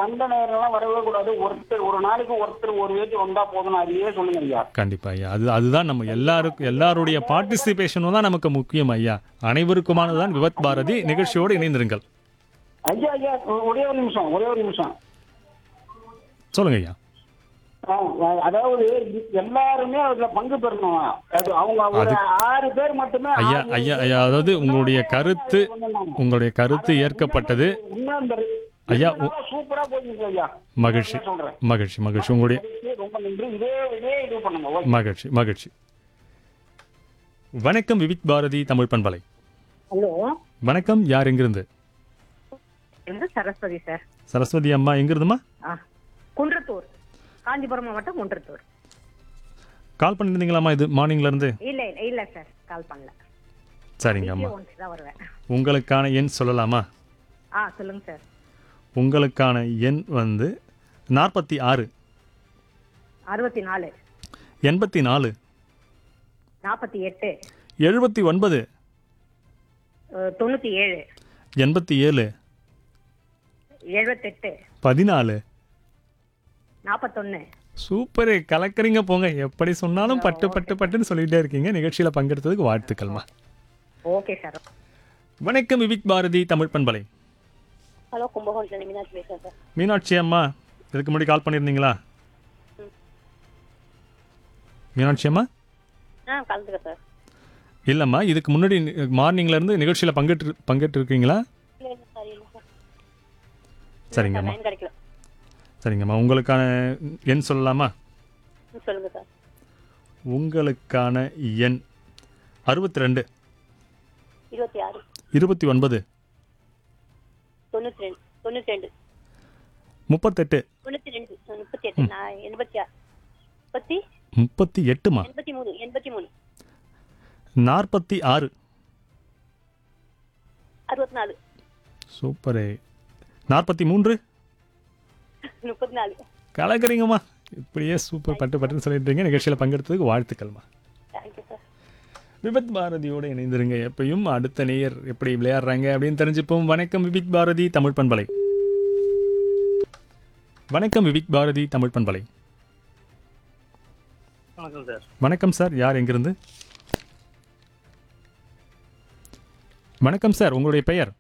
வந்த நேரம்லாம் வரவே கூடாது ஒருத்தர் ஒரு நாளைக்கு ஒருத்தர் ஒரு வேட்டி வந்தா போதும் அதையே சொல்லுங்க ஐயா கண்டிப்பா ஐயா அது அதுதான் நம்ம எல்லாருக்கும் எல்லாருடைய பார்ட்டிசிபேஷனும் தான் நமக்கு முக்கியம் ஐயா அனைவருக்குமானதுதான் விவத் பாரதி நிகழ்ச்சியோடு இணைந்திருங்கள் ஐயா ஐயா ஒரே ஒரு நிமிஷம் ஒரே ஒரு நிமிஷம் சொல்லுங்க ஐயா ஆ, அதாவது எல்லாருமே அதுல பங்கு பெறணும் அது அவங்க ஒரு ஆறு பேர் மட்டுமே ஐயா ஆறு ஐயா ஐயா அதாவது உங்களுடைய கருத்து வந்திருந்தாங்க. உங்களுடைய கருத்து ஏற்கப்பட்டது இன்னும் இந்த ஐயா, ரெண்டு நாளா சூப்பரா போயிருக்கு ஐயா மகிழ்ச்சி சொல்றேன் மகிழ்ச்சி மகிழ்ச்சி உங்களுடைய ரொம்ப நன்றி இதே இதே இது பண்ணுங்க ஓகே. மகிழ்ச்சி மகிழ்ச்சி வணக்கம் விவித் பாரதி தமிழ் பண்பலை ஹலோ வணக்கம் யார் எங்கிருந்து இது சரஸ்வதி சார் சரஸ்வதி அம்மா எங்கிருந்துமா ஆ குன்றத்தூர் காஞ்சிபுரம் மாவட்டம் குன்றத்தூர் கால் பண்ணியிருந்தீங்களாம்மா இது மார்னிங்ல இருந்து இல்ல இல்ல இல்ல சார் கால் பண்ணல சரிங்க அம்மா ஒன்ஸ் தான் வருவேன் உங்களுக்கான எண் சொல்லலாமா ஆ சொல்லுங்க சார் உங்களுக்கான எண் வந்து நாற்பத்தி ஆறு அறுபத்தி நாலு எண்பத்தி நாலு நாற்பத்தி எட்டு எழுபத்தி ஒன்பது அஹ், தொண்ணூத்தி ஏழு எண்பத்தி ஏழு எழுபத்தெட்டு பதினாலு நாற்பத்தொன்னு சூப்பரு கலக்கறீங்க போங்க எப்படி சொன்னாலும் பட்டு பட்டு பட்டுன்னு சொல்லிட்டே இருக்கீங்க நிகழ்ச்சியில பங்கெடுத்ததுக்கு வாழ்த்துக்கள்மா ஓகே சார் வணக்கம் விவிக் பாரதி தமிழ் பண்பலை ஹலோ கும்பகோணத்துல மீனாட்சி பேசுறேன் சார் மீனாட்சி அம்மா இதுக்கு முன்னாடி கால் பண்ணியிருந்தீங்களா மீனாட்சி அம்மா ஆ கலந்துக்க சார் இல்லைம்மா இதுக்கு முன்னாடி மார்னிங்ல இருந்து நிகழ்ச்சியில் பங்கேற்று பங்கேற்று இருக்கீங்களா இல்ல இல்ல சார் இல்ல சார் சரிங்கம்மா லைன் கிடைக்கல சரிங்கம்மா உங்களுக்கான எண் சொல்லலாமா ம், சொல்லுங்க சார் உங்களுக்கான எண் அறுபத்தி ரெண்டு இருபத்தி ஆறு இருபத்தி ஒன்பது தொண்ணூத்தி ரெண்டு தொண்ணூத்தி ரெண்டு முப்பத்தெட்டு தொண்ணூத்தி ரெண்டு முப்பத்தி எட்டு நான் எண்பத்தி ஆறு முப்பத்தி முப்பத்தி எட்டுமா எண்பத்தி மூணு எண்பத்தி மூணு நாற்பத்தி ஆறு அறுபத்தி நாலு சூப்பரு நாற்பத்தி மூன்று முப்பத்தி நாலு கலக்குறீங்கம்மா இப்படியே சூப்பர் பட்டு பட்டுன்னு சொல்லிட்டு நிகழ்ச்சியில் பங்கெடுத்ததுக்கு வாழ்த்துக்கள்மா தேங்க்யூ சார் விபித் பாரதியோட இணைந்திருங்க எப்பயும் அடுத்த நேயர் எப்படி விளையாடுறாங்க அப்படின்னு தெரிஞ்சுப்போம் வணக்கம் விபித் பாரதி தமிழ் பண்பலை வணக்கம் விபித் பாரதி தமிழ் பண்பலை வணக்கம் சார் வணக்கம் சார் யார் எங்கிருந்து வணக்கம் சார் உங்களுடைய பெயர்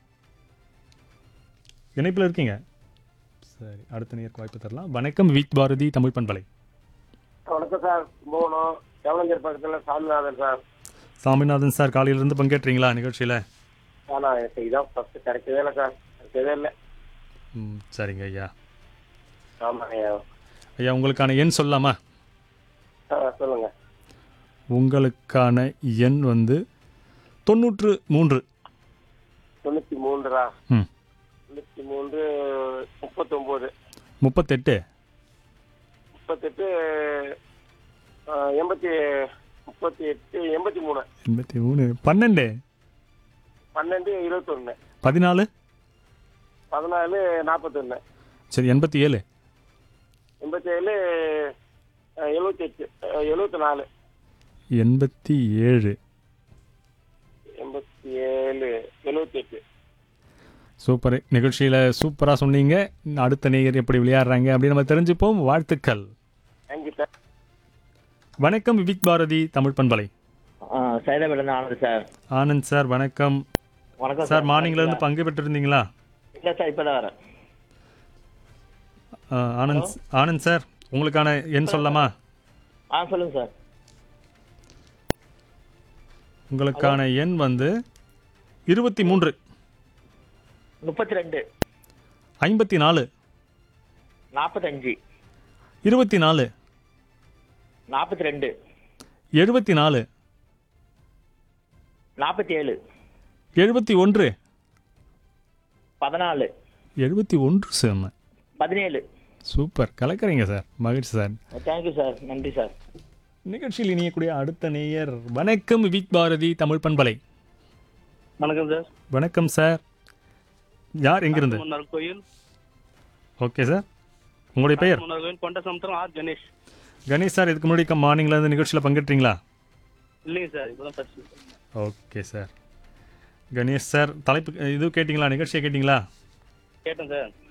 இணைப்பில் இருக்கீங்க சரி அடுத்த நேருக்கு வாய்ப்பு தரலாம் வணக்கம் விபித் பாரதி தமிழ் பண்பலை வணக்கம் சார் கும்பகோணம் எவலஞ்சர் பக்கத்தில் சாமிநாதன் சார் சாமிநாதன் சார் காலையிலிருந்து பங்கேற்றீங்களா நிகழ்ச்சியில் ஆனால் எனக்கு இதான் ஃபஸ்ட்டு கிடைக்கவே இல்லை சார் கிடைக்கவே இல்லை ம் சரிங்க ஐயா ஆமாம் ஐயா ஐயா உங்களுக்கான எண் சொல்லலாமா ஆ சொல்லுங்கள் உங்களுக்கான எண் வந்து தொண்ணூற்று மூன்று தொண்ணூற்றி மூன்றுரா ம் தொண்ணூற்றி மூன்று முப்பத்தொம்போது முப்பத்தெட்டு முப்பத்தெட்டு ஆ, எண்பத்தி முப்பத்தி எட்டு எண்பத்தி மூணு எண்பத்தி மூணு பன்னெண்டு பன்னெண்டு இருபத்தொன்று பதினாலு பதினாலு நாற்பத்தொன்று சரி எண்பத்தி ஏழு எண்பத்தேழு எழுபத்தெட்டு எழுபத்தி நாலு எண்பத்தி ஏழு எண்பத்தி ஏழு எழுபத்தெட்டு சூப்பர் நிகழ்ச்சியில் சூப்பராக சொன்னீங்க அடுத்த நேயர் எப்படி விளையாடுறாங்க அப்படின்னு நம்ம தெரிஞ்சுப்போம் வாழ்த்துக்கள் தேங்க்யூ சார் வணக்கம் விவிக் பாரதி தமிழ் பண்பலை சைதாபேட்டிலேருந்து ஆனந்த் சார் ஆனந்த் சார் வணக்கம் வணக்கம் சார் மார்னிங்ல இருந்து பங்கு பெற்றிருந்தீங்களா இல்லை சார் இப்போ தான் வரேன் ஆ, ஆனந்த் ஆனந்த் சார் உங்களுக்கான எண் சொல்லலாமா ஆ சொல்லுங்கள் சார் உங்களுக்கான எண் வந்து இருபத்தி மூன்று முப்பத்தி ரெண்டு ஐம்பத்தி நாலு நாற்பத்தஞ்சு இருபத்தி நாலு நாற்பத்தி ரெண்டு எழுபத்தி நாலு நாற்பத்தி ஏழு எழுபத்தி ஒன்று பதினாலு எழுபத்தி ஒன்று செம்ம பதினேழு சூப்பர் கலக்கிறீங்க சார் மகிழ்ச்சி சார் தேங்க்யூ சார் நன்றி சார் நிகழ்ச்சியில் இணையக்கூடிய அடுத்த நேயர் வணக்கம் விவிக் பாரதி தமிழ் பண்பலை வணக்கம் சார் வணக்கம் சார் யார் எங்கிருந்து முன்னாள் கோயில் ஓகே சார் உங்களுடைய பெயர் முன்னாள் கோயில் கொண்ட சமுத்திரம் ஆர் கணேஷ் கணேஷ் சார் இதுக்கு முன்னாடி மார்னிங்ல இருந்து நிகழ்ச்சியில் பங்கேற்றீங்களா இல்லைங்க சார் இப்போதான் first okay sir Ganesh sir தலைப்பு இது கேட்டிங்களா நிகழ்ச்சியை கேட்டிங்களா கேட்டேன் சார்